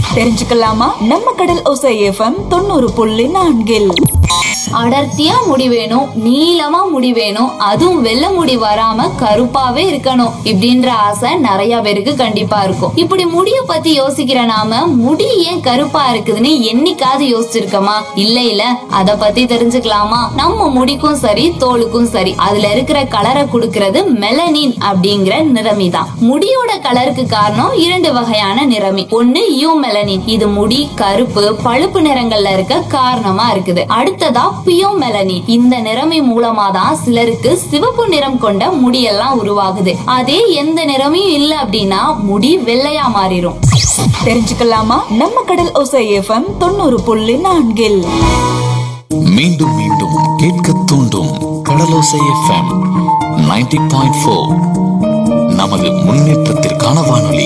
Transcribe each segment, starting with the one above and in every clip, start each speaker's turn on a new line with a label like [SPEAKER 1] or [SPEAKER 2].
[SPEAKER 1] தெரிஞ்சுக்கலாமா நம்ம கடல் ஒசை எஃப்எம் தொண்ணூறு புள்ளி நான்கில்
[SPEAKER 2] அடர்த்தியா முடி வேணும் நீளமா முடி வேணும் அதுவும் வெள்ளை முடி வராம கருப்பாவே இருக்கணும் இப்படின்ற ஆசை நிறைய பேருக்கு கண்டிப்பா இருக்கும் இப்படி முடிய பத்தி யோசிக்கிற நாம முடி ஏன் கருப்பா இருக்குதுன்னு என்னைக்காவது யோசிச்சிருக்கோமா இல்ல இல்ல அத பத்தி தெரிஞ்சுக்கலாமா நம்ம முடிக்கும் சரி தோலுக்கும் சரி அதுல இருக்கிற கலரை கொடுக்கறது மெலனின் அப்படிங்கிற நிறமி தான் முடியோட கலருக்கு காரணம் இரண்டு வகையான நிறமி ஒண்ணு யூ மெலனின் இது முடி கருப்பு பழுப்பு நிறங்கள்ல இருக்க காரணமா இருக்குது அடுத்ததா பியோ மெலனின் இந்த நிறமி மூலமா தான் சிலருக்கு சிவப்பு நிறம் கொண்ட முடியெல்லாம் உருவாகுது அதே எந்த நிறமையும் இல்ல அப்படின்னா முடி வெள்ளையா மாறிடும்
[SPEAKER 1] தெரிஞ்சுக்கலாமா நம்ம கடல் ஒசை எஃப்எம் தொண்ணூறு புள்ளி நான்கில்
[SPEAKER 3] மீண்டும் மீண்டும் கேட்க தூண்டும் கடலோசை எஃப்எம் 90.4 பாயிண்ட் ஃபோர் நமது முன்னேற்றத்திற்கான வானொலி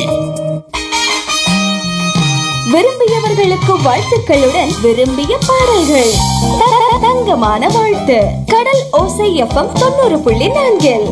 [SPEAKER 4] விரும்பியவர்களுக்கு வாழ்த்துக்களுடன் விரும்பிய பாடல்கள் த- த- தங்கமான வாழ்த்து கடல் ஓசை எஃப்எம் தொண்ணூறு புள்ளி நான்கில்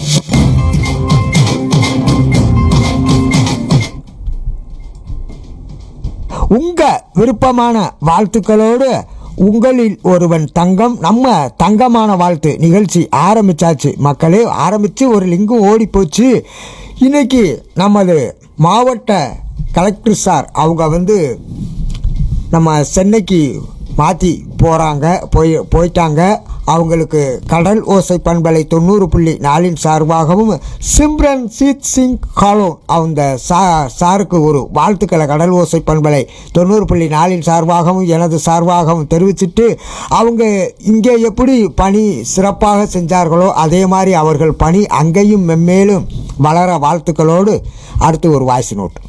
[SPEAKER 5] உங்க விருப்பமான வாழ்த்துக்களோடு உங்களில் ஒருவன் தங்கம் நம்ம தங்கமான வாழ்த்து நிகழ்ச்சி ஆரம்பிச்சாச்சு மக்களே ஆரம்பித்து ஒரு லிங்கும் ஓடி போச்சு இன்னைக்கு நமது மாவட்ட கலெக்டர் சார் அவங்க வந்து நம்ம சென்னைக்கு மாற்றி போகிறாங்க போய் போயிட்டாங்க அவங்களுக்கு கடல் ஓசை பண்பலை தொண்ணூறு புள்ளி நாலின் சார்பாகவும் சிம்ரன் சீத் சிங் காலோன் அந்த சா சாருக்கு ஒரு வாழ்த்துக்களை கடல் ஓசை பண்பலை தொண்ணூறு புள்ளி நாலின் சார்பாகவும் எனது சார்பாகவும் தெரிவிச்சிட்டு அவங்க இங்கே எப்படி பணி சிறப்பாக செஞ்சார்களோ அதே மாதிரி அவர்கள் பணி அங்கேயும் மென்மேலும் வளர வாழ்த்துக்களோடு அடுத்து ஒரு வாய்ஸ் நோட்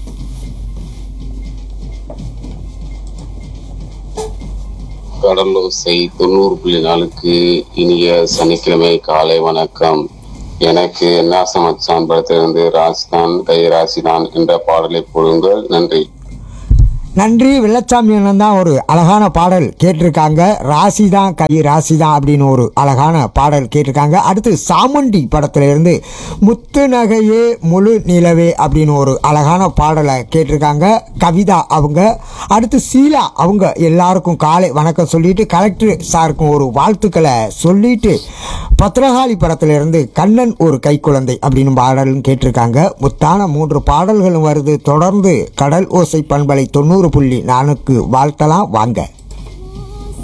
[SPEAKER 6] கடலோசை தொண்ணூறு புள்ளி நாலுக்கு இனிய சனிக்கிழமை காலை வணக்கம் எனக்கு என்ன சமச்சான் படத்திலிருந்து ராசிதான் கை ராசிதான் என்ற பாடலை போடுங்கள் நன்றி
[SPEAKER 5] நன்றி வெள்ளச்சாமி அண்ணன் தான் ஒரு அழகான பாடல் கேட்டிருக்காங்க ராசி தான் கை ராசி தான் அப்படின்னு ஒரு அழகான பாடல் கேட்டிருக்காங்க அடுத்து சாமுண்டி படத்துல இருந்து முத்து நகையே முழு நிலவே அப்படின்னு ஒரு அழகான பாடலை கேட்டிருக்காங்க கவிதா அவங்க அடுத்து சீலா அவங்க எல்லாருக்கும் காலை வணக்கம் சொல்லிட்டு கலெக்டர் சாருக்கும் ஒரு வாழ்த்துக்களை சொல்லிட்டு பத்ரகாளி படத்துல இருந்து கண்ணன் ஒரு கைக்குழந்தை அப்படின்னு பாடலும் கேட்டிருக்காங்க முத்தான மூன்று பாடல்களும் வருது தொடர்ந்து கடல் ஓசை பண்பலை தொண்ணூறு புள்ளி நானுக்கு வாழ்த்தலாம் வாங்க